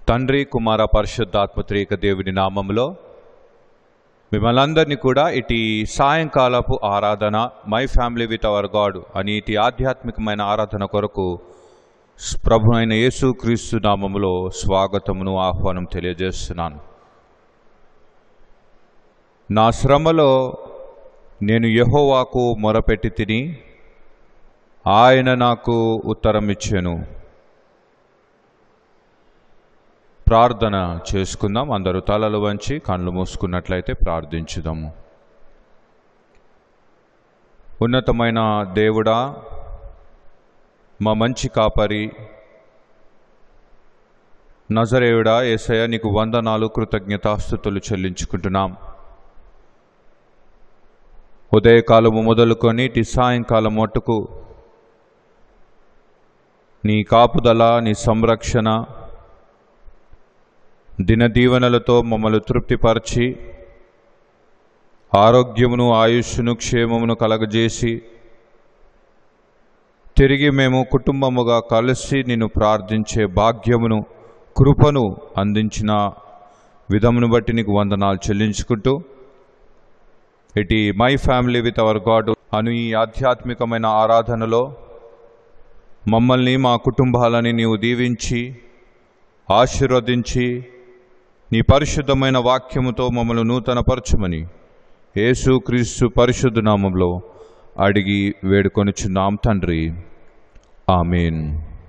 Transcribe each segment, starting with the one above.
తండ్రి కుమార పరిశుద్ధాత్మ త్రేక దేవుని నామంలో మిమ్మల్ని అందరినీ కూడా ఇటు సాయంకాలపు ఆరాధన my family with our God అని ఇటు ఆధ్యాత్మికమైన ఆరాధన కొరకు ప్రభు అయిన యేసు క్రీస్తు నామములో స్వాగతమును ఆహ్వానం తెలియజేస్తున్నాను నా శ్రమలో నేను యెహోవాకు మొరపెట్టి తిని ఆయన నాకు ఉత్తరం ఇచ్చాను ప్రార్థన చేసుకుందాం అందరూ తలలు వంచి కళ్ళు మూసుకున్నట్లయితే ప్రార్థించుదాము ఉన్నతమైన దేవుడా మా మంచి కాపరి నజరేయుడా ఏసయ నీకు వందనాలు కృతజ్ఞతాస్థుతులు చెల్లించుకుంటున్నాం ఉదయకాలము మొదలుకొని ఇటు సాయంకాలం మట్టుకు నీ కాపుదల నీ సంరక్షణ దినదీవెనలతో మమ్మల్ని తృప్తిపరిచి ఆరోగ్యమును ఆయుష్ను క్షేమమును కలగజేసి తిరిగి మేము కుటుంబముగా కలిసి నిన్ను ప్రార్థించే భాగ్యమును కృపను అందించిన విధమును బట్టి నీకు వందనాలు చెల్లించుకుంటూ ఇటు my family with our God అను ఈ ఆధ్యాత్మికమైన ఆరాధనలో మమ్మల్ని మా కుటుంబాలని నీవు దీవించి ఆశీర్వదించి నీ పరిశుద్ధమైన వాక్యముతో మమ్మల్ని నూతనపరచమని యేసు క్రీస్తు పరిశుద్ధ నామంలో అడిగి వేడుకొనుచున్నాం తండ్రి ఆమెన్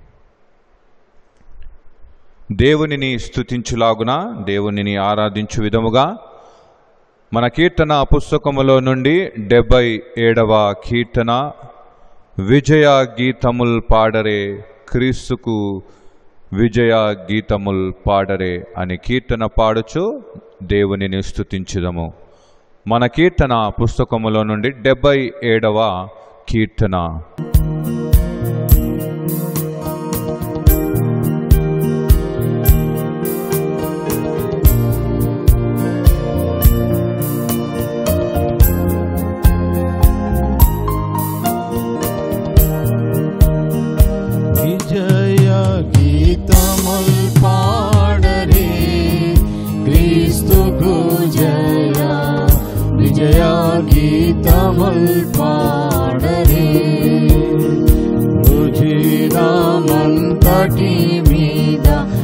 దేవునిని స్తుతించులాగున దేవునిని ఆరాధించు విధముగా మన కీర్తన పుస్తకములో నుండి డెబ్బై ఏడవ కీర్తన విజయ గీతముల్ పాడరే క్రీస్తుకు విజయ గీతముల్ పాడరే అని కీర్తన పాడుచు దేవునిని స్తుతించుదము మన కీర్తన పుస్తకములో నుండి డెబ్బై ఏడవ కీర్తన విజయ గీతముల్ పాడరే క్రీస్తుకు జయ విజయ గీతముల్ పాడరే రుజిరామంతటి మీద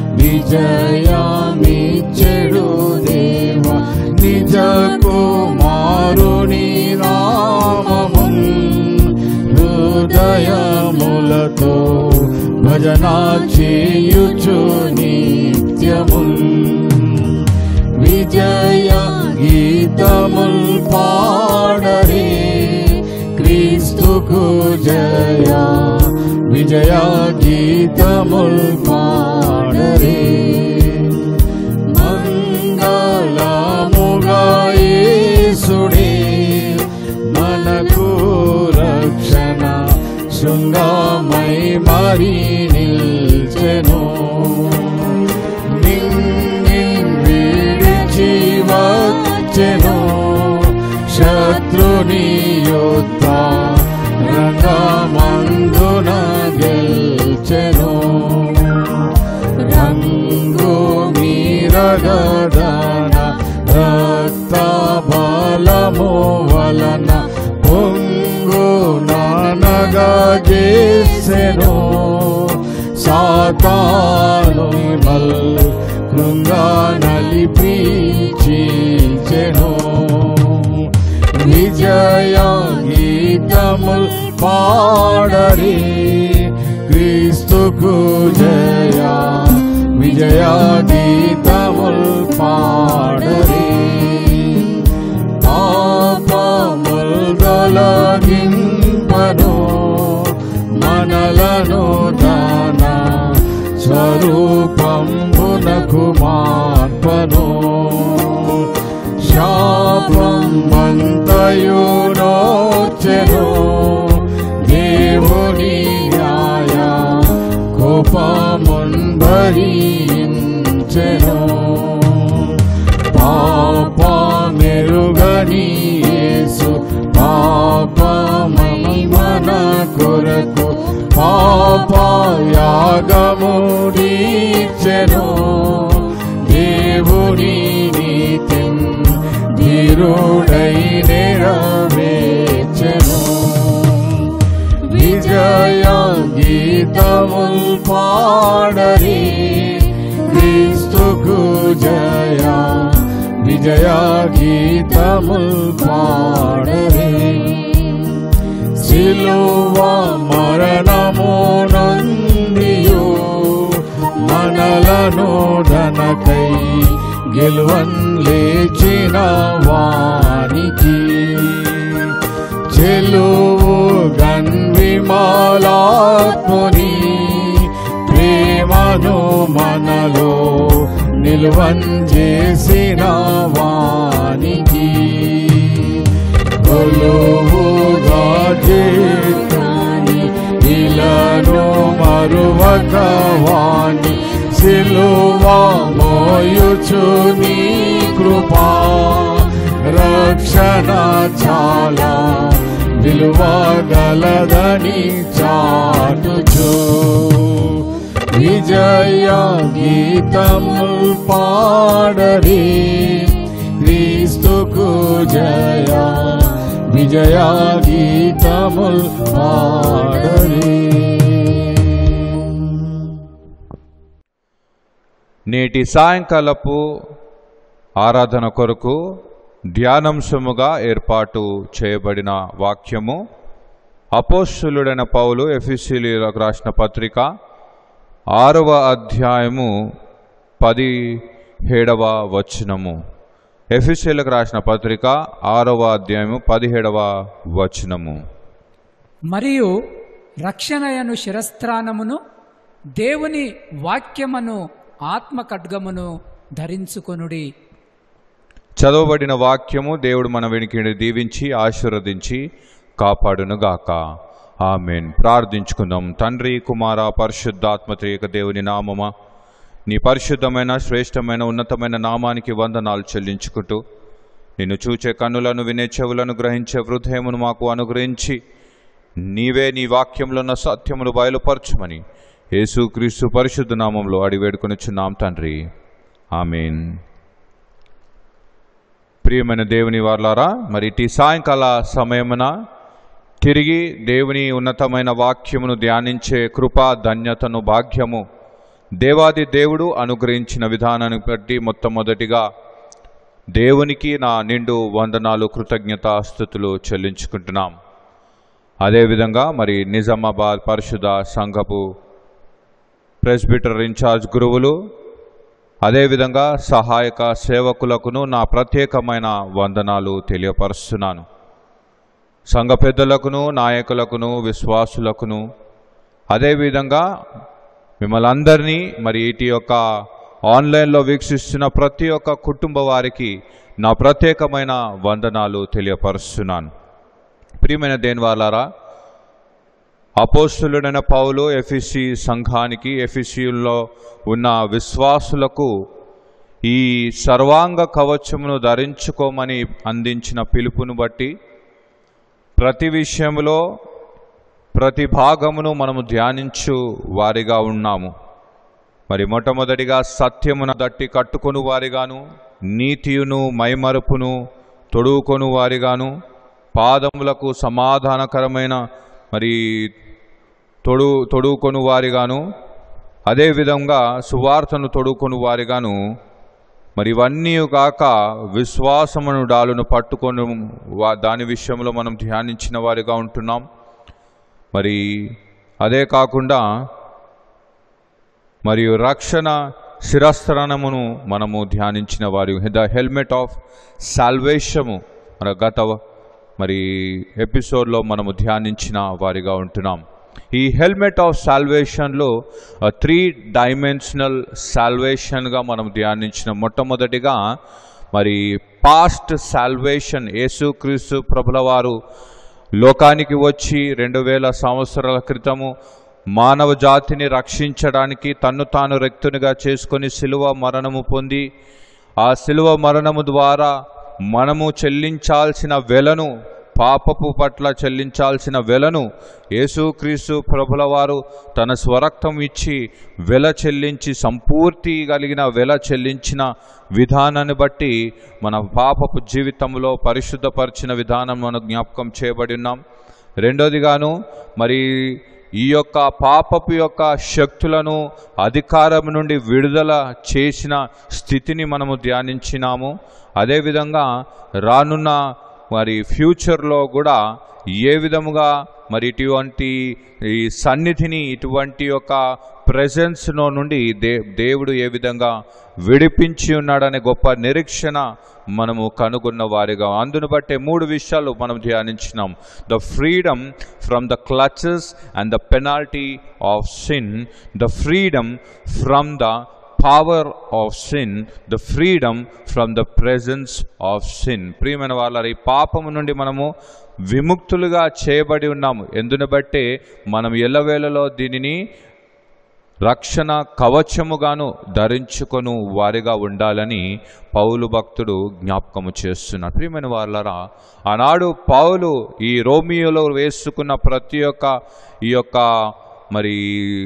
విజయమిచ్చెడు దేవ నిజ కుమారుని నామమున్ హృదయములతో భజన చేయుచు నిత్యముల్ విజయ గీతముల్ పాడరే క్రీస్తుకు జయ విజయ గీతముల్ పాడరే మంగళముగా యేసుడే మనకు రక్షణ శృంగమై మరి నిల్చెను నిన్నిన్ విడిచి వచ్చెను శత్రుని యుద్ధ రంగమందున గెల్చెను రంగు మీరగదన రక్త బలము వలన పొంగు నానగా చేసెను సాతాను మల్ కృంగా నలిపి చీల్చెను విజయ గీతముల్ పాడరి క్రీస్తుకు జయ విజయ గీతముల్ పాడరి పాపముల్ తొలగింపను మనలను దాన స్వరూపంబునకు మార్పను శాపం మంతయు నోర్చెను దేవుని న్యాయ కోపమున్ భరించెను పాప మెరుగని యేసు పాపమై మన కొరకు పాప యాగము దీర్చెను దేవుని నీతిన్ ధీరుడై నెరవేర్చెను విజయ గీతముల్ పాడరి క్రీస్తుకు జయ విజయ గీతముల్ పాడరి సిలువ మరణము నందియు మనలను ధనకై గెలువన్ లేచిన వానికి చెలువు గన్విమాలాత్ముని ప్రేమను మనలో నిల్వన్ చేసిన వానికి కొలువుగా చేతాని ఇలను మరువక వాణి సిలువా మోయుచు నీ కృపా రక్షణ చాలా విలువగలదని చాటుచు విజయ గీతముల్ పాడరి క్రీస్తుకు జయ విజయ గీతముల్ పాడరి నేటి సాయంకాలపు ఆరాధన కొరకు ధ్యానాంశముగా ఏర్పాటు చేయబడిన వాక్యము అపోస్తులుడైన పౌలు ఎఫిసిలీలకు రాసిన పత్రిక ఆరవ అధ్యాయము పదిహేడవ వచనము ఎఫిసిలకు రాసిన పత్రిక ఆరవ అధ్యాయము పదిహేడవ వచనము మరియు రక్షణయను శిరస్త్రానమును దేవుని వాక్యమును ఆత్మ ఖడ్గమును ధరించుకొనుడి చదవబడిన వాక్యము దేవుడు మన వెనుకని దీవించి ఆశీర్వదించి కాపాడునుగాక ఆమెన్ ప్రార్థించుకుందాం తండ్రి కుమార పరిశుద్ధాత్మ త్రియక దేవుని నామమా నీ పరిశుద్ధమైన శ్రేష్టమైన ఉన్నతమైన నామానికి వందనాలు చెల్లించుకుంటూ నిన్ను చూచే కన్నులను వినే చెవులను గ్రహించే హృదయమును మాకు అనుగ్రహించి నీవే నీ వాక్యంలో ఉన్న సత్యమును బయలుపరచుమని యేసుక్రీస్తు పరిశుద్ధ నామంలో అడి వేడుకొనిచున్నాం తండ్రి ఆమెన్ ప్రియమైన దేవుని వార్లారా మరి ఇటు సాయంకాల సమయమున తిరిగి దేవుని ఉన్నతమైన వాక్యమును ధ్యానించే కృపా ధన్యతను భాగ్యము దేవాది దేవుడు అనుగ్రహించిన విధానాన్ని బట్టి మొట్టమొదటిగా దేవునికి నా నిండు వందనాలు కృతజ్ఞతాస్థుతులు చెల్లించుకుంటున్నాం అదేవిధంగా మరి నిజామాబాద్ పరిశుద్ధ సంఘపు ప్రెస్బిటర్ ఇన్ఛార్జ్ గురువులు అదేవిధంగా సహాయక సేవకులకును నా ప్రత్యేకమైన వందనాలు తెలియపరుస్తున్నాను సంఘ పెద్దలకును నాయకులకును విశ్వాసులకును అదేవిధంగా మిమ్మల్ని అందరినీ మరి ఇటు యొక్క ఆన్లైన్లో వీక్షిస్తున్న ప్రతి ఒక్క కుటుంబ వారికి నా ప్రత్యేకమైన వందనాలు తెలియపరుస్తున్నాను ప్రియమైన దేనివాలారా అపోస్తులుడైన పౌలు ఎఫిసి సంఘానికి ఎఫిసిలో ఉన్న విశ్వాసులకు ఈ సర్వాంగ కవచమును ధరించుకోమని అందించిన పిలుపును బట్టి ప్రతి విషయంలో ప్రతి భాగమును మనము ధ్యానించు వారిగా ఉన్నాము మరి మొట్టమొదటిగా సత్యమున దట్టి కట్టుకొను వారిగాను నీతియును మైమరుపును తొడుగుకొను వారిగాను పాదములకు సమాధానకరమైన మరి తొడు తొడుగుకొను వారిగాను అదేవిధంగా సువార్తను తొడుగుకొను వారిగాను మరి ఇవన్నీ కాక విశ్వాసమును డాలును పట్టుకొని వా- దాని విషయంలో మనం ధ్యానించిన వారిగా ఉంటున్నాం మరి అదే కాకుండా మరియు రక్షణ శిరస్త్రణమును మనము ధ్యానించిన వారి ద హెల్మెట్ ఆఫ్ సాల్వేషము మన గత మరి ఎపిసోడ్లో మనము ధ్యానించిన వారిగా ఉంటున్నాం ఈ హెల్మెట్ ఆఫ్ సాల్వేషన్లో త్రీ డైమెన్షనల్ సాల్వేషన్గా మనం ధ్యానించిన మొట్టమొదటిగా మరి పాస్ట్ సాల్వేషన్ యేసుక్రీస్తు ప్రభుల వారు లోకానికి వచ్చి రెండు వేల సంవత్సరాల క్రితము మానవ జాతిని రక్షించడానికి తన్ను తాను రెక్తునిగా చేసుకొని శిలువ మరణము పొంది ఆ శిలువ మరణము ద్వారా మనము చెల్లించాల్సిన వెలను పాపపు పట్ల చెల్లించాల్సిన వెలను యేసుక్రీస్తు ప్రభుల వారు తన స్వరక్తం ఇచ్చి వెల చెల్లించి సంపూర్తి కలిగిన వెల చెల్లించిన విధానాన్ని బట్టి మన పాపపు జీవితంలో పరిశుద్ధపరిచిన విధానం మనం జ్ఞాపకం చేయబడి ఉన్నాం రెండోదిగాను మరి ఈ యొక్క పాపపు యొక్క శక్తులను అధికారం నుండి విడుదల చేసిన స్థితిని మనము ధ్యానించినాము అదేవిధంగా రానున్న మరి ఫ్యూచర్లో కూడా ఏ విధముగా మరి ఇటువంటి ఈ సన్నిధిని ఇటువంటి యొక్క ప్రెజెన్స్లో నుండి దే దేవుడు ఏ విధంగా విడిపించి ఉన్నాడనే గొప్ప నిరీక్షణ మనము కనుగొన్న వారిగా అందును బట్టే మూడు విషయాలు మనం ధ్యానించినాం the freedom from the clutches and the penalty of sin the freedom from the power of sin the freedom from the presence of sin ప్రియమైన వాళ్ళ ఈ పాపము నుండి మనము విముక్తులుగా చేయబడి ఉన్నాము ఎందును బట్టే మనం ఎల్లవేళలో దీనిని రక్షణ కవచముగాను ధరించుకొను వారిగా ఉండాలని పౌలు భక్తుడు జ్ఞాపకము చేస్తున్నాడు ప్రియమైన వాళ్ళరా ఆనాడు పౌలు ఈ రోమియోలో వేసుకున్న ప్రతి ఒక్క ఈ యొక్క మరి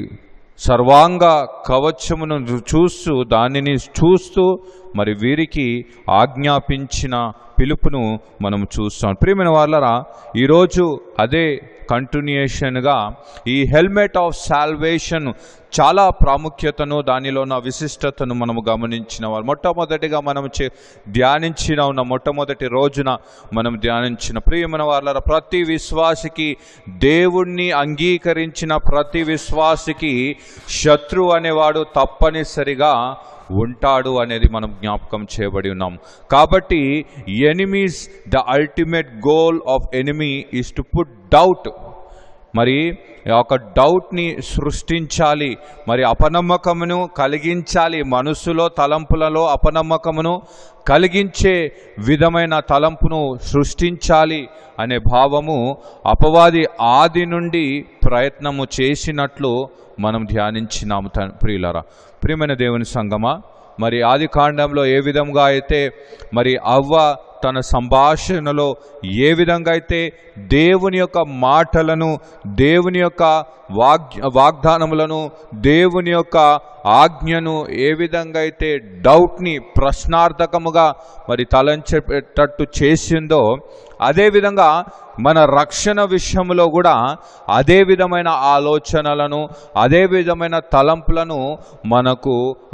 సర్వాంగ కవచమును చూస్తూ దానిని చూస్తూ మరి వీరికి ఆజ్ఞాపించిన పిలుపును మనం చూస్తాం ప్రియమైన వాళ్ళరా ఈరోజు అదే కంటిన్యూషన్గా ఈ హెల్మెట్ ఆఫ్ సాల్వేషన్ చాలా ప్రాముఖ్యతను దానిలో ఉన్న విశిష్టతను మనము గమనించిన వారు మొట్టమొదటిగా మనం చే ధ్యానించిన ఉన్న మొట్టమొదటి రోజున మనం ధ్యానించిన ప్రియమైన వాళ్ళ ప్రతి విశ్వాసికి దేవుణ్ణి అంగీకరించిన ప్రతి విశ్వాసికి శత్రువు అనేవాడు తప్పనిసరిగా ఉంటాడు అనేది మనం జ్ఞాపకం చేయబడి ఉన్నాం కాబట్టి enemies the ultimate goal of enemy is to put doubt మరి ఒక డౌట్ని సృష్టించాలి మరి అపనమ్మకమును కలిగించాలి మనసులో తలంపులలో అపనమ్మకమును కలిగించే విధమైన తలంపును సృష్టించాలి అనే భావము అపవాది ఆది నుండి ప్రయత్నము చేసినట్లు మనం ధ్యానించినాము త ప్రియులరా ప్రియమైన దేవుని సంగమా మరి ఆది కాండంలో ఏ విధంగా అయితే మరి అవ్వ తన సంభాషణలో ఏ విధంగా అయితే దేవుని యొక్క మాటలను దేవుని యొక్క వాగ్ వాగ్దానములను దేవుని యొక్క ఆజ్ఞను ఏ విధంగా అయితే డౌట్ని ప్రశ్నార్థకముగా మరి తలంచేటట్టు చేసిందో అదేవిధంగా మన రక్షణ విషయంలో కూడా అదే విధమైన ఆలోచనలను అదే విధమైన తలంపులను మనకు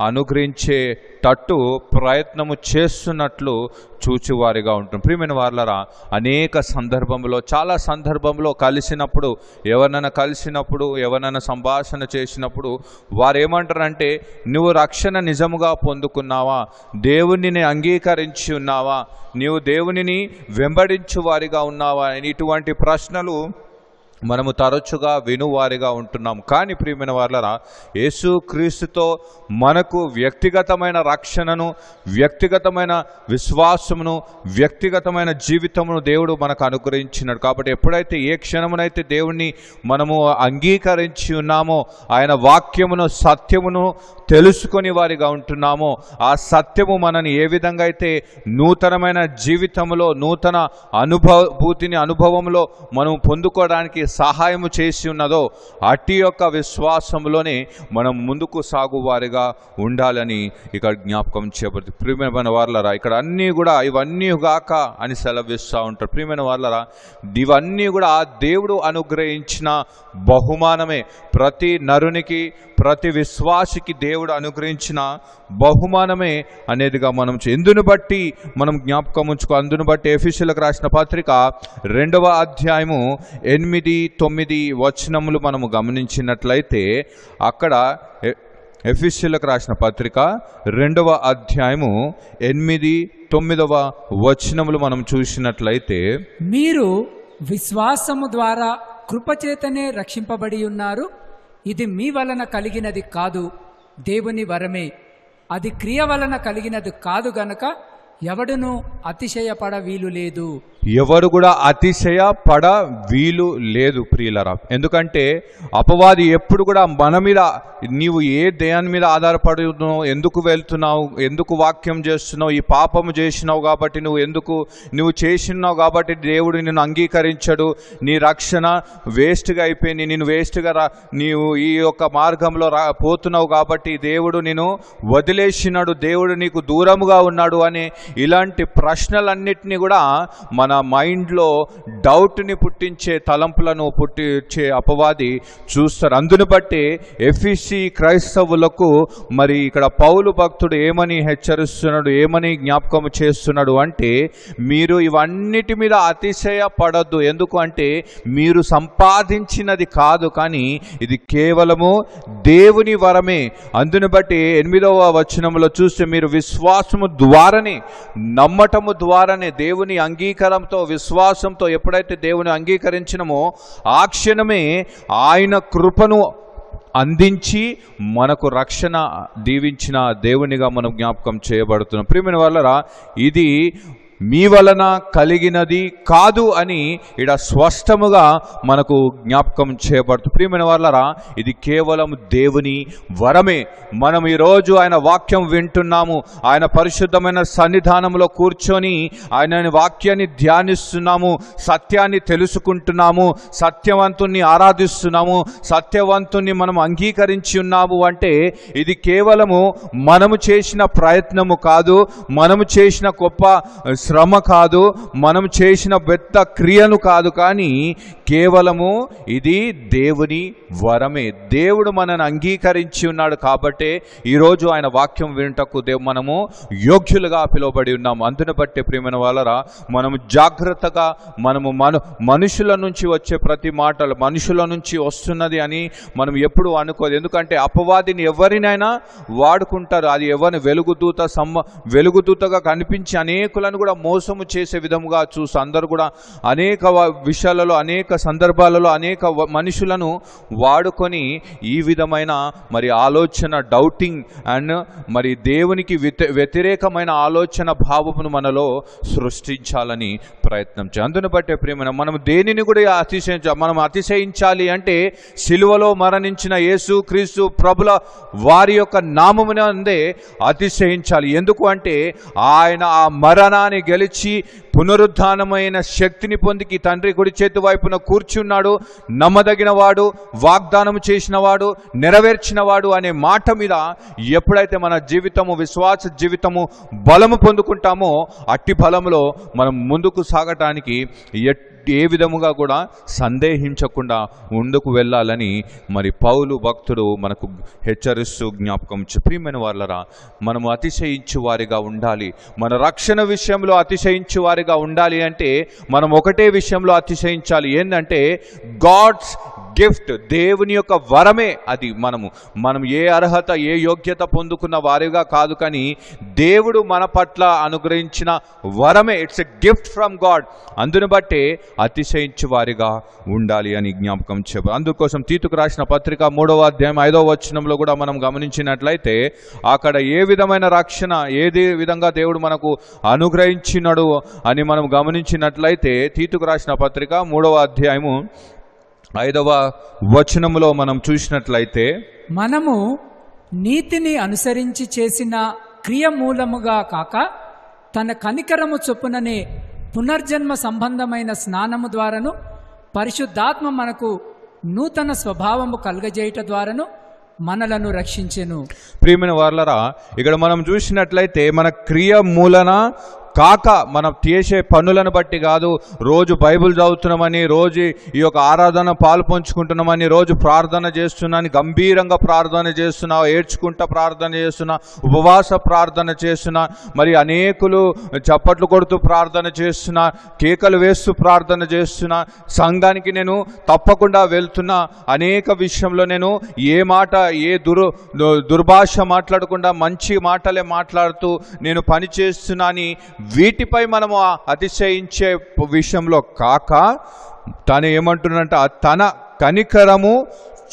అనుగ్రహించేటట్టు ప్రయత్నము చేస్తున్నట్లు చూచువారిగా ఉంటుంది ప్రియమైన వార్లరా అనేక సందర్భంలో చాలా సందర్భంలో కలిసినప్పుడు ఎవరినైనా కలిసినప్పుడు ఎవరినైనా సంభాషణ చేసినప్పుడు వారు ఏమంటారంటే నువ్వు రక్షణ నిజముగా పొందుకున్నావా దేవునిని అంగీకరించి ఉన్నావా నీవు దేవునిని వెంబడించు వారిగా ఉన్నావా అని ఇటువంటి ప్రశ్నలు మనము తరచుగా వినువారిగా ఉంటున్నాం కానీ ప్రియమైన వాళ్ళరా యేసు క్రీస్తుతో మనకు వ్యక్తిగతమైన రక్షణను వ్యక్తిగతమైన విశ్వాసమును వ్యక్తిగతమైన జీవితమును దేవుడు మనకు అనుగ్రహించినాడు కాబట్టి ఎప్పుడైతే ఏ క్షణమునైతే దేవుణ్ణి మనము అంగీకరించి ఉన్నామో ఆయన వాక్యమును సత్యమును తెలుసుకొని వారిగా ఉంటున్నామో ఆ సత్యము మనని ఏ విధంగా అయితే నూతనమైన జీవితంలో నూతన అనుభూతిని అనుభవంలో మనం పొందుకోవడానికి సహాయము చేసి ఉన్నదో అట్టి యొక్క విశ్వాసంలోనే మనం ముందుకు సాగు వారిగా ఉండాలని ఇక్కడ జ్ఞాపకం చేయబడుతుంది ప్రియమైన వాళ్ళరా ఇక్కడ అన్నీ కూడా ఇవన్నీ గాక అని సెలవిస్తూ ఉంటారు ప్రియమైన వాళ్ళరా ఇవన్నీ కూడా ఆ దేవుడు అనుగ్రహించిన బహుమానమే ప్రతి నరునికి ప్రతి విశ్వాసికి దేవుడు అనుగ్రహించిన బహుమానమే అనేదిగా మనం చే- ఎందును బట్టి మనం జ్ఞాపకం ఉంచుకో అందును బట్టి ఎఫీషియల్కి రాసిన పత్రిక రెండవ అధ్యాయము ఎనిమిది తొమ్మిది వచనములు మనము గమనించినట్లయితే అక్కడ ఎ- ఎఫీషియల్కి రాసిన పత్రిక రెండవ అధ్యాయము ఎనిమిది తొమ్మిదవ వచనములు మనం చూసినట్లయితే మీరు విశ్వాసము ద్వారా కృపచేతనే రక్షింపబడి ఉన్నారు ఇది మీ వలన కలిగినది కాదు దేవుని వరమే అది క్రియ వలన కలిగినది కాదు గనక ఎవడును అతిశయపడ వీలు లేదు ఎవరు కూడా అతిశయ పడ వీలు లేదు ప్రియులరా ఎందుకంటే అపవాది ఎప్పుడు కూడా మన మీద నీవు ఏ దేని మీద ఆధారపడుతున్నావు ఎందుకు వెళ్తున్నావు ఎందుకు వాక్యం చేస్తున్నావు ఈ పాపము చేసినావు కాబట్టి నువ్వు ఎందుకు నువ్వు చేసినావు కాబట్టి దేవుడు నిన్ను అంగీకరించడు నీ రక్షణ వేస్ట్గా అయిపోయింది నేను వేస్ట్గా రా నీవు ఈ యొక్క మార్గంలో రా పోతున్నావు కాబట్టి దేవుడు నేను వదిలేసినాడు దేవుడు నీకు దూరముగా ఉన్నాడు అనే ఇలాంటి ప్రశ్నలన్నిటినీ కూడా మన మైండ్లో డౌట్ని పుట్టించే తలంపులను పుట్టించే అపవాది చూస్తారు అందును బట్టి ఎఫ్ఈసి క్రైస్తవులకు మరి ఇక్కడ పౌలు భక్తుడు ఏమని హెచ్చరిస్తున్నాడు ఏమని జ్ఞాపకం చేస్తున్నాడు అంటే మీరు ఇవన్నిటి మీద అతిశయపడద్దు ఎందుకు అంటే మీరు సంపాదించినది కాదు కానీ ఇది కేవలము దేవుని వరమే అందును బట్టి ఎనిమిదవ వచనంలో చూస్తే మీరు విశ్వాసము ద్వారానే నమ్మటము ద్వారానే దేవుని అంగీకారంతో విశ్వాసంతో ఎప్పుడైతే దేవుని అంగీకరించినమో ఆ క్షణమే ఆయన కృపను అందించి మనకు రక్షణ దీవించిన దేవునిగా మనం జ్ఞాపకం చేయబడుతున్నాం ప్రియమైన వాళ్ళరా ఇది మీ వలన కలిగినది కాదు అని ఇడ స్పష్టముగా మనకు జ్ఞాపకం చేయబడుతుంది ప్రియమైన వాళ్ళరా ఇది కేవలం దేవుని వరమే మనం ఈరోజు ఆయన వాక్యం వింటున్నాము ఆయన పరిశుద్ధమైన సన్నిధానంలో కూర్చొని ఆయన వాక్యాన్ని ధ్యానిస్తున్నాము సత్యాన్ని తెలుసుకుంటున్నాము సత్యవంతుణ్ణి ఆరాధిస్తున్నాము సత్యవంతుణ్ణి మనం అంగీకరించి ఉన్నాము అంటే ఇది కేవలము మనము చేసిన ప్రయత్నము కాదు మనము చేసిన గొప్ప శ్రమ కాదు మనం చేసిన పెద్ద క్రియను కాదు కానీ కేవలము ఇది దేవుని వరమే దేవుడు మనను అంగీకరించి ఉన్నాడు కాబట్టే ఈరోజు ఆయన వాక్యం వినుటకు దేవు మనము యోగ్యులుగా పిలువబడి ఉన్నాము అందును బట్టి ప్రియమైన వాళ్ళరా మనము జాగ్రత్తగా మనము మన మనుషుల నుంచి వచ్చే ప్రతి మాటలు మనుషుల నుంచి వస్తున్నది అని మనం ఎప్పుడు అనుకోదు ఎందుకంటే అపవాదిని ఎవరినైనా వాడుకుంటారు అది ఎవరిని వెలుగుదూత సమ్మ వెలుగుదూతగా కనిపించి అనేకులను కూడా మోసము చేసే విధముగా చూసి అందరూ కూడా అనేక వ- విషయాలలో అనేక సందర్భాలలో అనేక వ- మనుషులను వాడుకొని ఈ విధమైన మరి ఆలోచన డౌటింగ్ అండ్ మరి దేవునికి వ్యతి వ్యతిరేకమైన ఆలోచన భావమును మనలో సృష్టించాలని ప్రయత్నం చేయాలి అందును బట్టే ప్రేమ మనం దేనిని కూడా అతిశయించ మనం అతిశయించాలి అంటే సిలువలో మరణించిన యేసు క్రీస్తు ప్రభుల వారి యొక్క నామమునందే అతిశయించాలి ఎందుకు అంటే ఆయన ఆ మరణాన్ని గెలిచి పునరుద్ధానమైన శక్తిని పొందికి తండ్రి కుడి చేతి వైపున కూర్చున్నాడు నమ్మదగిన వాడు వాగ్దానం చేసిన వాడు నెరవేర్చిన వాడు అనే మాట మీద ఎప్పుడైతే మన జీవితము విశ్వాస జీవితము బలము పొందుకుంటామో అట్టి బలములో మనం ముందుకు సాగటానికి ఎట్ ఏ విధముగా కూడా సందేహించకుండా ముందుకు వెళ్ళాలని మరి పౌలు భక్తుడు మనకు హెచ్చరిస్తూ జ్ఞాపకం ఇచ్చు. ప్రియమైన వాళ్ళరా మనము అతిశయించు వారిగా ఉండాలి మన రక్షణ విషయంలో అతిశయించు వారిగా ఉండాలి అంటే మనం ఒకటే విషయంలో అతిశయించాలి ఏంటంటే గాడ్స్ గిఫ్ట్ దేవుని యొక్క వరమే అది మనము మనం ఏ అర్హత ఏ యోగ్యత పొందుకున్న వారిగా కాదు కానీ దేవుడు మన పట్ల అనుగ్రహించిన వరమే it's a gift from God అందును బట్టే అతిశయించు వారిగా ఉండాలి అని జ్ఞాపకం చెప్ప అందుకోసం తీతుకు రాసిన పత్రిక మూడవ అధ్యాయం ఐదవ వచనంలో కూడా మనం గమనించినట్లయితే అక్కడ ఏ విధమైన రక్షణ ఏది విధంగా దేవుడు మనకు అనుగ్రహించినడు అని మనం గమనించినట్లయితే తీతుకు రాసిన పత్రిక మూడవ అధ్యాయము ఐదవ వచనములో మనం చూసినట్లయితే మనము నీతిని అనుసరించి చేసిన క్రియ మూలముగా కాక తన కనికరము చొప్పుననే పునర్జన్మ సంబంధమైన స్నానము ద్వారాను పరిశుద్ధాత్మ మనకు నూతన స్వభావము కలుగజేయుట ద్వారాను మనలను రక్షించెను ప్రియమైన వాళ్ళరా ఇక్కడ మనం చూసినట్లయితే మన క్రియ మూలన కాక మనం చేసే పనులను బట్టి కాదు రోజు బైబిల్ చదువుతున్నామని రోజు ఈ యొక్క ఆరాధన పాలు పంచుకుంటున్నామని రోజు ప్రార్థన చేస్తున్నాని గంభీరంగా ప్రార్థన చేస్తున్నా ఏడ్చుకుంటా ప్రార్థన చేస్తున్నా ఉపవాస ప్రార్థన చేస్తున్నా మరి అనేకులు చప్పట్లు కొడుతూ ప్రార్థన చేస్తున్నా కేకలు వేస్తూ ప్రార్థన చేస్తున్నా సంఘానికి నేను తప్పకుండా వెళ్తున్నా అనేక విషయంలో నేను ఏ మాట ఏ దురు దు- దుర్భాష మాట్లాడకుండా మంచి మాటలే మాట్లాడుతూ నేను పని చేస్తున్నా అని వీటిపై మనము ఆ అతిశయించే ప- విషయంలో కాక తను ఏమంటున్నంట తన కనికరము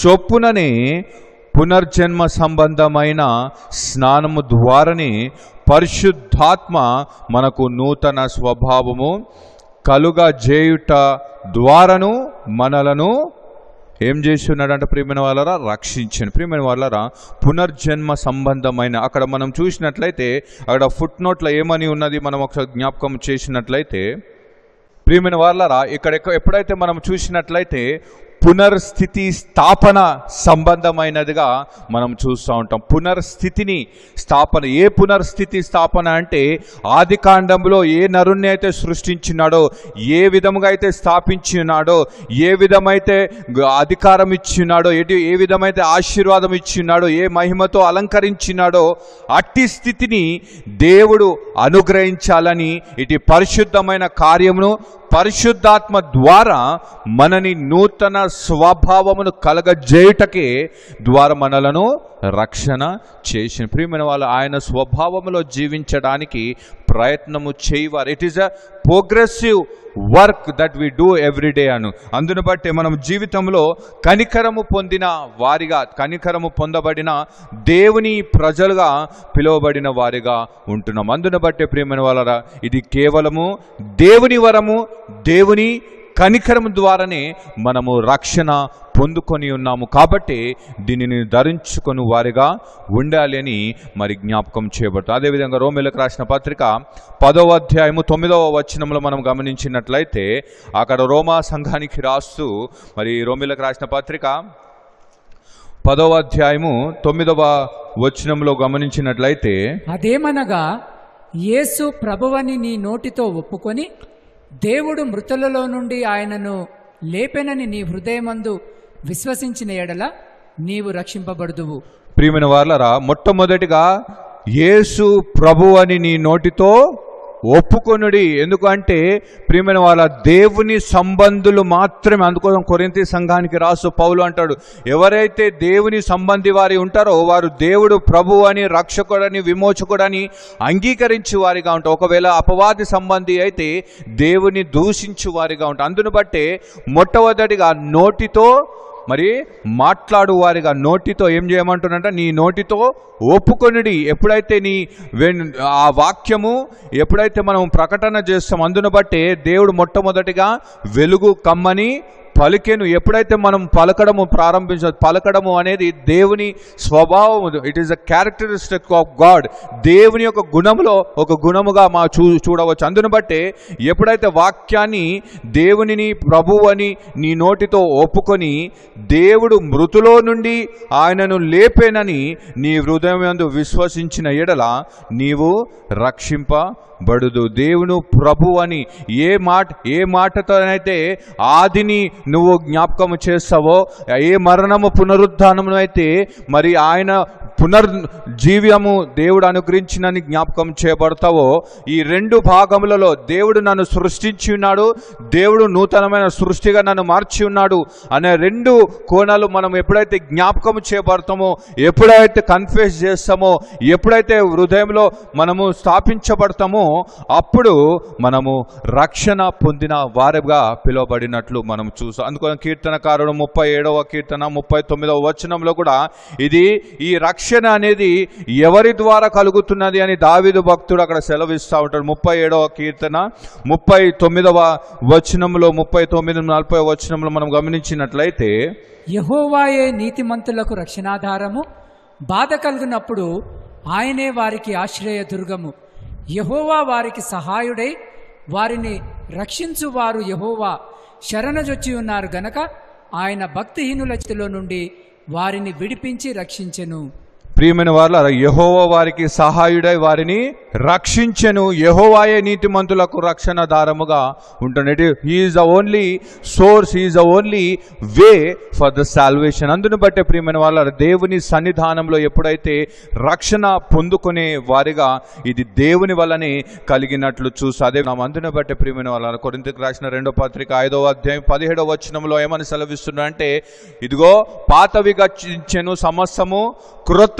చొప్పుననే పునర్జన్మ సంబంధమైన స్నానము ద్వారానే పరిశుద్ధాత్మ మనకు నూతన స్వభావము కలుగజేయుట ద్వారాను మనలను ఏం చేసి ఉన్నాడంటే ప్రియమైన వాళ్ళరా రక్షించాను ప్రియమైన వాళ్ళరా పునర్జన్మ సంబంధమైన అక్కడ మనం చూసినట్లయితే అక్కడ ఫుట్ నోట్లో ఏమని ఉన్నది మనం ఒకసారి జ్ఞాపకం చేసినట్లయితే ప్రియమైన వాళ్ళరా ఇక్కడ ఎక్క- ఎప్పుడైతే మనం చూసినట్లయితే పునర్స్థితి స్థాపన సంబంధమైనదిగా మనం చూస్తూ ఉంటాం పునర్స్థితిని స్థాపన ఏ పునర్స్థితి స్థాపన అంటే ఆది కాండంలో ఏ నరుణ్ణి అయితే సృష్టించినాడో ఏ విధముగా అయితే స్థాపించినాడో ఏ విధమైతే గ- అధికారం ఇచ్చినాడో ఎటు ఏ విధమైతే ఆశీర్వాదం ఇచ్చినాడో ఏ మహిమతో అలంకరించినాడో అట్టి స్థితిని దేవుడు అనుగ్రహించాలని ఇటు పరిశుద్ధమైన కార్యమును పరిశుద్ధాత్మ ద్వారా మనని నూతన స్వభావమును కలగజేయుటకే ద్వారా మనలను రక్షణ చేసిన ప్రియమైన వాళ్ళు ఆయన స్వభావములో జీవించడానికి ప్రయత్నము చేయవారు it is a progressive work that we do everyday అను అందును బట్టి మనం జీవితంలో కనికరము పొందిన వారిగా కనికరము పొందబడిన దేవుని ప్రజలుగా పిలువబడిన వారిగా ఉంటున్నాం అందును బట్టి ప్రియమైన వాళ్ళరా ఇది కేవలము దేవుని వరము దేవుని కనికరము ద్వారానే మనము రక్షణ పొందుకొని ఉన్నాము కాబట్టి దీనిని ధరించుకొని వారిగా ఉండాలి అని మరి జ్ఞాపకం చేయబడుతుంది అదేవిధంగా రోమిలకు రాసిన పత్రిక పదవ అధ్యాయము తొమ్మిదవ వచనంలో మనం గమనించినట్లయితే అక్కడ రోమా సంఘానికి రాస్తూ మరి రోమిలకు రాసిన పత్రిక పదవ అధ్యాయము తొమ్మిదవ వచనంలో గమనించినట్లయితే అదేమనగా యేసు ప్రభువని నీ నోటితో ఒప్పుకొని దేవుడు మృతులలో నుండి ఆయనను లేపెనని నీ హృదయమందు విశ్వసించిన ఎడల నీవు రక్షింపబడుదువు ప్రియమైన వాళ్ళరా మొట్టమొదటిగా యేసు ప్రభు అని నీ నోటితో ఒప్పుకొనుడి ఎందుకంటే ప్రియమైన వాళ్ళ దేవుని సంబంధులు మాత్రమే అందుకోసం కొరింతి సంఘానికి రాసు పౌలు అంటాడు ఎవరైతే దేవుని సంబంధి వారి ఉంటారో వారు దేవుడు ప్రభు అని రక్షకుడని విమోచకుడని అంగీకరించి వారిగా ఉంటారు ఒకవేళ అపవాది సంబంధి అయితే దేవుని దూషించు వారిగా ఉంటారు అందును బట్టే మొట్టమొదటిగా నోటితో మరి మాట్లాడు వారిగా నోటితో ఏం చేయమంటున్నంట నీ నోటితో ఒప్పుకొనిడి ఎప్పుడైతే నీ వెన్- ఆ వాక్యము ఎప్పుడైతే మనం ప్రకటన చేస్తాం అందును బట్టే దేవుడు మొట్టమొదటిగా వెలుగు కమ్మని పలికెను ఎప్పుడైతే మనం పలకడము ప్రారంభించ పలకడము అనేది దేవుని స్వభావము it is a characteristic of God దేవుని యొక్క గుణములో ఒక గుణముగా మా చూ చూడవచ్చు అందును బట్టే ఎప్పుడైతే వాక్యాన్ని దేవునిని ప్రభువు అని నీ నోటితో ఒప్పుకొని దేవుడు మృతులో నుండి ఆయనను లేపేనని నీ హృదయం యందు విశ్వసించిన ఎడల నీవు రక్షింపబడుదు దేవును ప్రభు అని ఏ మాట ఏ మాటతోనైతే ఆదిని నువ్వు జ్ఞాపకము చేస్తావో ఏ మరణము పునరుద్ధానము అయితే మరి ఆయన పునర్ జీవ్యము దేవుడు అనుగ్రహించినని జ్ఞాపకం చేయబడతావో ఈ రెండు భాగములలో దేవుడు నన్ను సృష్టించి ఉన్నాడు దేవుడు నూతనమైన సృష్టిగా నన్ను మార్చి ఉన్నాడు అనే రెండు కోణాలు మనం ఎప్పుడైతే జ్ఞాపకం చేయబడతామో ఎప్పుడైతే కన్ఫ్యూజ్ చేస్తామో ఎప్పుడైతే హృదయంలో మనము స్థాపించబడతామో అప్పుడు మనము రక్షణ పొందిన వారిగా పిలువబడినట్లు మనం చూసాం అందుకని కీర్తనకారుడు ముప్పై ఏడవ కీర్తన ముప్పై తొమ్మిదవ వచనంలో కూడా ఇది ఈ రక్షణ అనేది ఎవరి ద్వారా కలుగుతున్నది అని దావిదు భక్తుడు అక్కడ సెలవిస్తూ ఉంటాడు ముప్పై ఏడవ కీర్తన ముప్పై తొమ్మిదవ వచనంలో ముప్పై తొమ్మిది నలభై వచనంలో మనం గమనించినట్లయితే యహోవాయే నీతిమంతులకు రక్షణాధారము బాధ కలిగినప్పుడు ఆయనే వారికి ఆశ్రయ దుర్గము యహోవా వారికి సహాయుడై వారిని రక్షించు వారు యహోవా శరణజొచ్చి ఉన్నారు గనక ఆయన భక్తిహీనుల చేతిలో నుండి వారిని విడిపించి రక్షించెను ప్రియమైన వారు యహోవ వారికి సహాయుడై వారిని రక్షించెను యహోవాయే నీతిమంతులకు రక్షణ దారముగా ఉంటున్నది he is the only source is the only way for the salvation అందును బట్టే ప్రియమైన వాళ్ళ దేవుని సన్నిధానంలో ఎప్పుడైతే రక్షణ పొందుకునే వారిగా ఇది దేవుని వల్లనే కలిగినట్లు చూసి అదే నా అందును బట్టే ప్రియమైన వాళ్ళ కొరింతకు రాసిన రెండో పత్రిక ఐదవ అధ్యాయం పదిహేడవ వచనంలో ఏమని సెలవిస్తున్నా అంటే ఇదిగో పాతవి గచ్చించెను సమస్తము క్రొత్త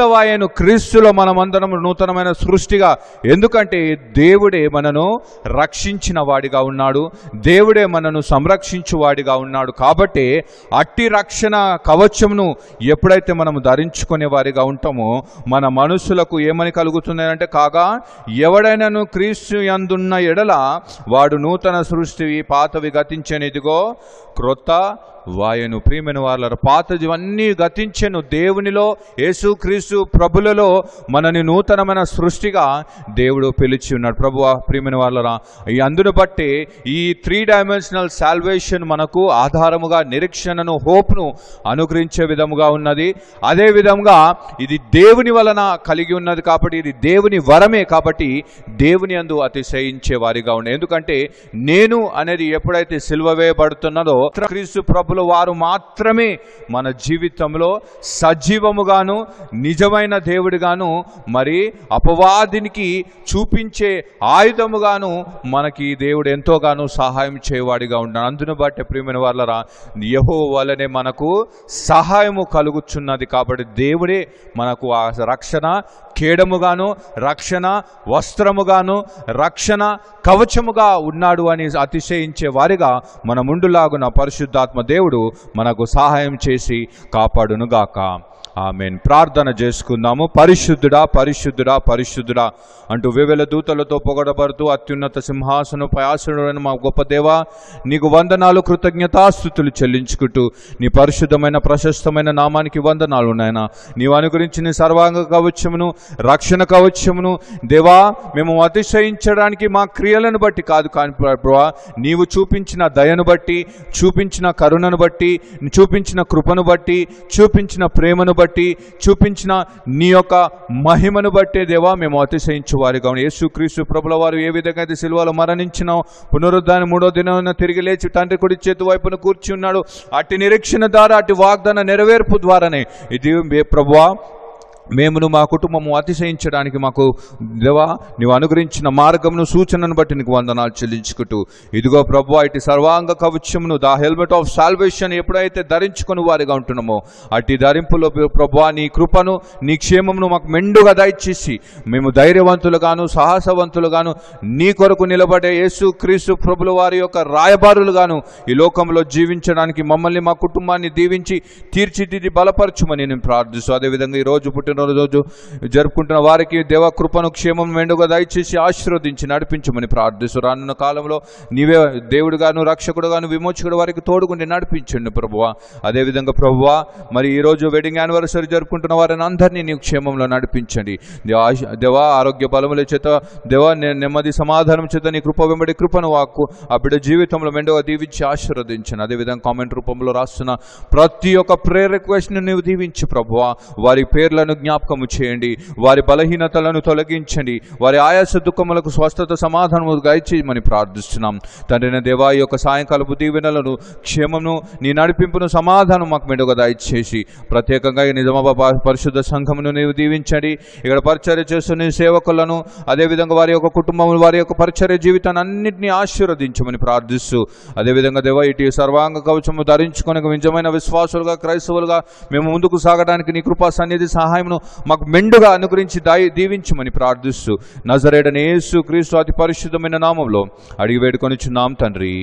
క్రొత్తవాయను క్రీస్తులో మనమందరం నూతనమైన సృష్టిగా ఎందుకంటే దేవుడే మనను రక్షించిన వాడిగా ఉన్నాడు దేవుడే మనను సంరక్షించు వాడిగా ఉన్నాడు కాబట్టి అట్టి రక్షణ కవచమును ఎప్పుడైతే మనం ధరించుకునే వారిగా ఉంటామో మన మనసులకు ఏమని కలుగుతుంది అంటే కాగా ఎవడైనాను క్రీస్తు యందున్న ఎడల వాడు నూతన సృష్టి పాతవి గతించనిదిగో క్రొత్త వాయను ప్రియమైన వాళ్ళ పాతవన్నీ గతించెను దేవునిలో యేసుక్రీస్తు ప్రభులలో మనని నూతనమైన సృష్టిగా దేవుడు పిలిచి ఉన్నాడు ప్రభు ప్రియమైన వాళ్ళరా ఈ అందును బట్టి ఈ త్రీ డైమెన్షనల్ సాల్వేషన్ మనకు ఆధారముగా నిరీక్షణను హోప్ను అనుగ్రహించే విధముగా ఉన్నది అదే విధంగా ఇది దేవుని వలన కలిగి ఉన్నది కాబట్టి ఇది దేవుని వరమే కాబట్టి దేవుని అందు అతిశయించే వారిగా ఉండే ఎందుకంటే నేను అనేది ఎప్పుడైతే సిల్వ వేయబడుతున్నదో క్రీస్తు ప్రభుల వారు మాత్రమే మన జీవితంలో సజీవముగాను నిజమైన దేవుడిగాను మరి అపవాదినికి చూపించే ఆయుధముగాను మనకి దేవుడు ఎంతోగానో సహాయం చేయవాడిగా ఉన్నాడు అందును బట్టి ప్రియమైన వాళ్ళరా యహో వలనే మనకు సహాయము కలుగుచున్నది కాబట్టి దేవుడే మనకు ఆ రక్షణ కేడముగాను రక్షణ వస్త్రముగాను రక్షణ కవచముగా ఉన్నాడు అని అతిశయించే వారిగా మన ముందులాగున పరిశుద్ధాత్మ దేవుడు మనకు సహాయం చేసి కాపాడునుగాక ఆమెన్ ప్రార్థన చేసుకుందాము పరిశుద్ధుడా పరిశుద్ధుడా పరిశుద్ధుడా అంటూ వివిధ దూతలతో పొగడబడుతూ అత్యున్నత సింహాసనం పయాసుడైన మా గొప్ప దేవా నీకు వందనాలు కృతజ్ఞతాస్థుతులు చెల్లించుకుంటూ నీ పరిశుద్ధమైన ప్రశస్తమైన నామానికి వందనాలు నాయన నీవు అనుగురించిన సర్వాంగ కవచమును రక్షణ కవచమును దేవా మేము అతిశయించడానికి మా క్రియలను బట్టి కాదు కానీ ప్రభా నీవు చూపించిన దయను బట్టి చూపించిన కరుణను బట్టి చూపించిన కృపను బట్టి చూపించిన ప్రేమను బట్టి చూపించిన నీ యొక్క మహిమను బట్టే దేవా మేము అతిశయించు వారిగా ఉన్నాం. యేసుక్రీస్తు ప్రభుల వారు ఏ విధంగా అయితే సిలువలో మరణించినో పునరుద్ధాన్ని మూడో దినం తిరిగి లేచి తండ్రి కుడి చేతి వైపున కూర్చి ఉన్నాడు అట్టి నిరీక్షణ ద్వారా అట్టి వాగ్దాన నెరవేర్పు ద్వారానే ఇది ప్రభువా మేమును మా కుటుంబము అతిశయించడానికి మాకు దేవా నీవు అనుగ్రహించిన మార్గమును సూచనను బట్టి నీకు వందనాలు చెల్లించుకుంటూ ఇదిగో ప్రభు ఇటు సర్వాంగ కవచమును ద హెల్మెట్ ఆఫ్ సాల్వేషన్ ఎప్పుడైతే ధరించుకుని వారిగా ఉంటున్నామో అట్టి ధరింపులో ప్రభు నీ కృపను నీ క్షేమమును మాకు మెండుగా దయచేసి మేము ధైర్యవంతులుగాను సాహసవంతులుగాను నీ కొరకు నిలబడే యేసు క్రీస్తు ప్రభుల వారి యొక్క రాయబారులుగాను ఈ లోకంలో జీవించడానికి మమ్మల్ని మా కుటుంబాన్ని దీవించి తీర్చిదిద్ది బలపరచుమని నేను ప్రార్థిస్తూ అదేవిధంగా ఈ రోజు పుట్టినరోజు జరుపుకుంటున్న వారికి దేవ కృపను క్షేమం మెండుగా దయచేసి ఆశీర్వదించి నడిపించమని ప్రార్థిస్తూ రానున్న కాలంలో నీవే దేవుడుగాను రక్షకుడుగాను విమోచకుడు వారికి తోడుగుండి నడిపించండి ప్రభువా అదేవిధంగా ప్రభువా మరి ఈ రోజు వెడ్డింగ్ యానివర్సరీ జరుపుకుంటున్న వారిని అందరినీ నీవు క్షేమంలో నడిపించండి దేవా దేవా ఆరోగ్య బలముల చేత దేవా నే- నెమ్మది సమాధానం చేత నీ కృప వెంబడి కృపను వాక్కు ఆ బిడ్డ జీవితంలో మెండుగా దీవించి ఆశీర్వదించండి అదేవిధంగా కామెంట్ రూపంలో రాస్తున్న ప్రతి ఒక్క ప్రేయర్ రిక్వెస్ట్ని నీవు దీవించి ప్రభువా వారి పేర్లను జ్ఞాపకము చేయండి వారి బలహీనతలను తొలగించండి వారి ఆయాస దుఃఖములకు స్వస్థత సమాధానము దయచేయమని ప్రార్థిస్తున్నాం తండ్రిన దేవా ఈ యొక్క సాయంకాలపు దీవెనలను క్షేమమును నీ నడిపింపును సమాధానం మాకు మెండుగా దయచేసి ప్రత్యేకంగా ఈ నిజామాబాద్ ప- పరిశుద్ధ సంఘమును నీవు దీవించండి ఇక్కడ పరిచర్య చేస్తున్న ఈ సేవకులను అదేవిధంగా వారి యొక్క కుటుంబం వారి యొక్క పరిచర్య జీవితాన్ని అన్నింటినీ ఆశీర్వదించమని ప్రార్థిస్తూ అదేవిధంగా దేవా ఇటు సర్వాంగ కవచము ధరించుకొని నిజమైన విశ్వాసులుగా క్రైస్తవులుగా మేము ముందుకు సాగడానికి నీ కృపా సన్నిధి సహాయమును మాకు మెండుగా అనుగ్రహించి దాయి దీవించమని ప్రార్థిస్తూ నజరేడని యేసు క్రీస్తు అతి పరిశుద్ధమైన నామంలో అడిగి వేడుకొనిచున్నాం తండ్రి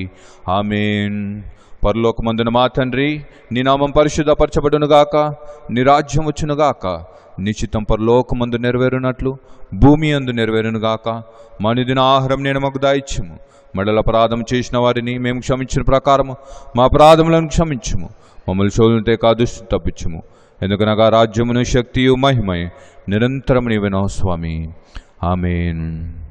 ఆమెన్ పరలోకమందున మా తండ్రి నీ నామం పరిశుద్ధపరచబడునుగాక నీ రాజ్యం వచ్చునుగాక నిశ్చితం పరలోకమందు నెరవేరునట్లు భూమి అందు నెరవేరునుగాక మనుదిన ఆహారం నేను మాకు దాయిత్యము మడల అపరాధం చేసిన వారిని మేము క్షమించిన ప్రకారము మా అపరాధములను క్షమించుము మమ్మల్ని శోధనతే కాదుష్టి తప్పించుము ఎందుకనగా రాజ్యమును శక్తియు మహిమయ నిరంతరం నీవెనో స్వామి ఆమెన్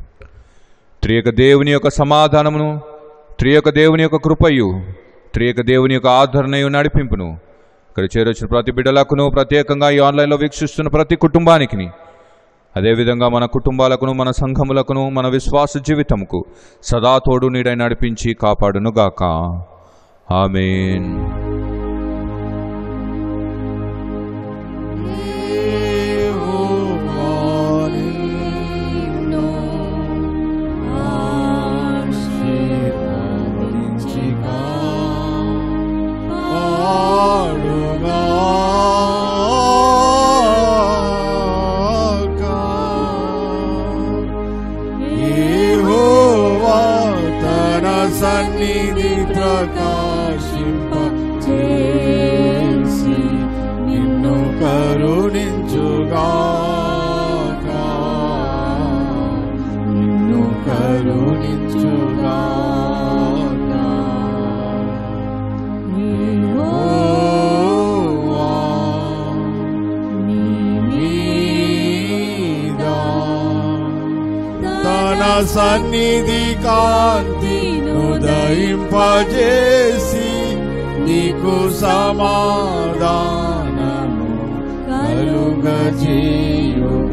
త్రియక దేవుని యొక్క సమాధానమును త్రియక దేవుని యొక్క కృపయు త్రియక దేవుని యొక్క ఆదరణయు నడిపింపును ఇక్కడ చేరొచ్చిన ప్రతి బిడ్డలకును ప్రత్యేకంగా ఈ ఆన్లైన్లో వీక్షిస్తున్న ప్రతి కుటుంబానికి అదేవిధంగా మన కుటుంబాలకును మన సంఘములకును మన విశ్వాస జీవితముకు సదా తోడు నీడై నడిపించి కాపాడునుగాక ఆమెన్ ఆశీర్వదించిగా సన్నిధి ప్రకాశింప చేసి నిన్ను కరుణించుగాక నిన్ను కరుణించుగాక యెహోవా నీ మీద తన సన్నిధి కాంతిను దయింపజేసి నీకు సమాధానము కలుగజేయుగాక